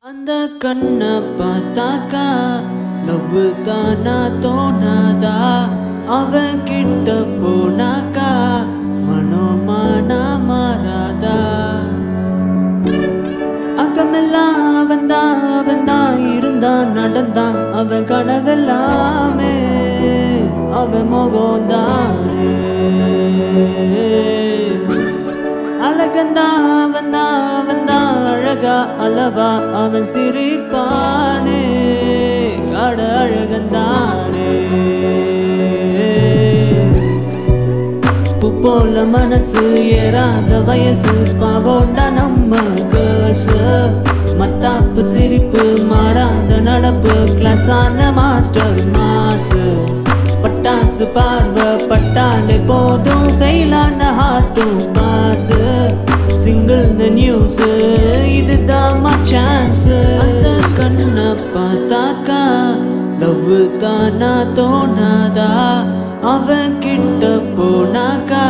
அந்த கண்ணை பார்த்தாக்கா லவ் தானா தோணாதா அவன் கிட்ட போனாக்கா மனோமானா மாறாதா அகமெல்லாம் அவன் தான் அவன் தான் இருந்தான் நடந்தான் அவன் கனவெல்லாமே அவன் முகம்தானே அழகந்தான் அவன் தான் அவன் தான் அழகா அளவா அவன் சிரிப்பானே அட அழகந்தானே உப்பு போல மனசு ஏறாத வயசு பாவோண்டா நம்ம கேர்ள்ஸ் மத்தாப்பு சிரிப்பு மாறாத நடப்பு கிளாஸான மாஸ்டர் மாசு பட்டாசு பார்வை பட்டாலே போதும் ஃபெயிலான ஹார்ட்டும் பாசு சிங்கிள் நியூஸ் இதுதான் சான்ஸ் அந்த கண்ணை பார்த்தாக்கா லவ் தானா தோணாதா அவன் கிட்ட போனாக்கா